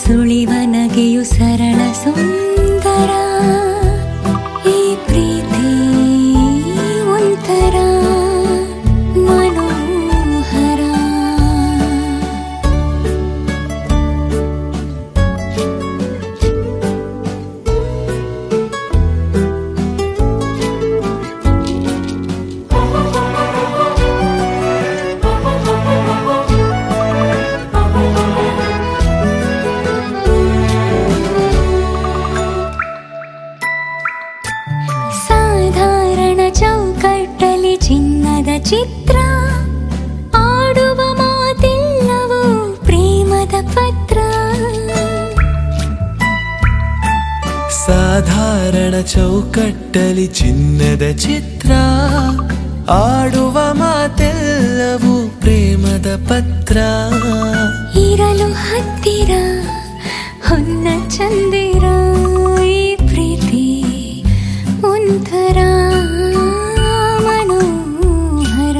ಸುಳಿವ ನಗೆಯು ಸರಳ ಸುಂದರ ಈ ಪ್ರೀತಿ ಒಂಥರ ಮನೋಹರ ಸಾಧಾರಣ ಚೌಕಟ್ಟಲ್ಲಿ ಚಿನ್ನದ ಚಿತ್ರ ಆಡುವ ಮಾತೆಲ್ಲವೂ ಪ್ರೇಮದ ಪತ್ರ ಸಾಧಾರಣ ಚೌಕಟ್ಟಲಿ ಚಿನ್ನದ ಚಿತ್ರ ಆಡುವ ಮಾತೆಲ್ಲವೂ ಪ್ರೇಮದ ಪತ್ರ ಇರಲು ಹತ್ತಿರ ಹೊನ್ನ ಚಂದಿರ ಈ ಪ್ರೀತಿ ಒಂಥರ ಮನೋಹರ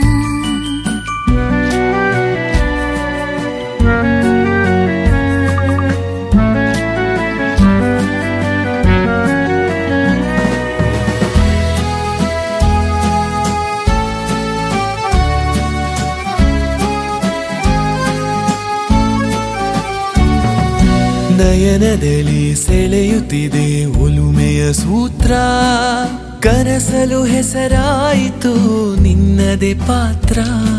ನಯನದಲ್ಲಿ ಸೆಳೆಯುತ್ತಿದೆ ಒಲುಮೆಯ ಸೂತ್ರ ಕನಸಲು ಹೆಸರಾಯಿತು ನಿನ್ನದೇ ಪಾತ್ರ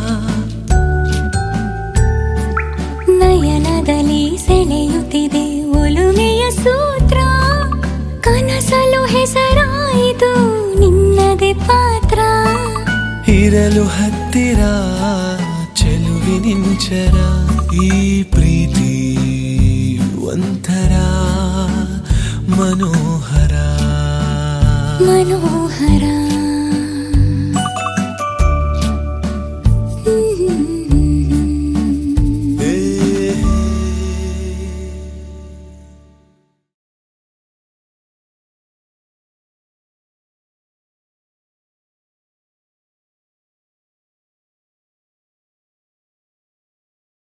ನಯನದಲ್ಲಿ ಸೆಳೆಯುತ್ತಿದೆ ಒಲುಮೆಯ ಸೂತ್ರ ಕನಸಲು ಹೆಸರಾಯಿತು ನಿನ್ನದೇ ಪಾತ್ರ ಇರಲು ಹತ್ತಿರ ಚೆಲುವಿನಿಂಚರ ಈ ಪ್ರೀತಿ ಒಂಥರ ಮನೋಹರ ಮನೋಹರ